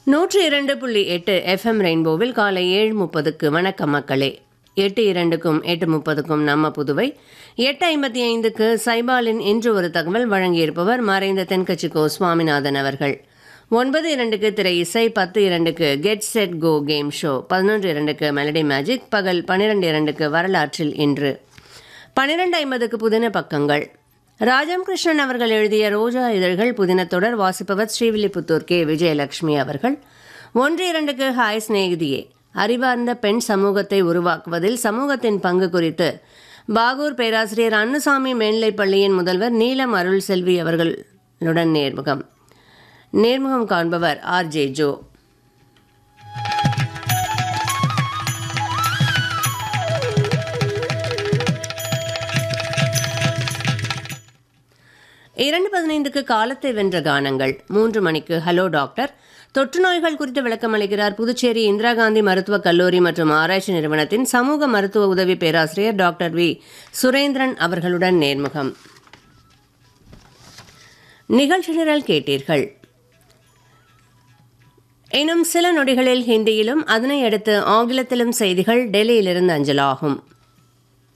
நூற்றி இரண்டு புள்ளி எட்டு எஃப்எம் ரெயின்போவில் காலை ஏழு முப்பதுக்கு வணக்கம் மக்களே எட்டு இரண்டுக்கும் எட்டு முப்பதுக்கும் நம்ம புதுவை எட்டு ஐம்பத்தி ஐந்துக்கு சைபாலின் இன்று ஒரு தகவல் வழங்கியிருப்பவர் மறைந்த தென்கட்சிக்கோ சுவாமிநாதன் அவர்கள் ஒன்பது இரண்டுக்கு திரை இசை பத்து இரண்டுக்கு get set go game show பதினொன்று இரண்டுக்கு மெலடி மேஜிக் பகல் பன்னிரெண்டு இரண்டுக்கு வரலாற்றில் இன்று பன்னிரெண்டு ஐம்பதுக்கு புதின பக்கங்கள் ராஜம் கிருஷ்ணன் அவர்கள் எழுதிய ரோஜா இதழ்கள் புதினத்தொடர் வாசிப்பவர் ஸ்ரீவில்லிபுத்தூர் கே விஜயலட்சுமி அவர்கள் ஒன்று இரண்டுக்கு ஹாய் சிநேகிதியே அறிவார்ந்த பெண் சமூகத்தை உருவாக்குவதில் சமூகத்தின் பங்கு குறித்து பாகூர் பேராசிரியர் அன்னுசாமி மேல்நிலைப் பள்ளியின் முதல்வர் நீலம் அருள் செல்வி அவர்களுடன் நேர்முகம் நேர்முகம் காண்பவர் ஆர் ஜே ஜோ இரண்டு பதினைந்துக்கு காலத்தை வென்ற கானங்கள் மூன்று மணிக்கு ஹலோ டாக்டர் தொற்று நோய்கள் குறித்து விளக்கம் அளிக்கிறார் புதுச்சேரி இந்திரா காந்தி மருத்துவக் கல்லூரி மற்றும் ஆராய்ச்சி நிறுவனத்தின் சமூக மருத்துவ உதவி பேராசிரியர் டாக்டர் வி சுரேந்திரன் அவர்களுடன் நேர்முகம் நிகழ்ச்சி நிரல் கேட்டீர்கள் இன்னும் சில நொடிகளில் ஹிந்தியிலும் அதனை அடுத்து ஆங்கிலத்திலும் செய்திகள் டெல்லியிலிருந்து அஞ்சலாகும்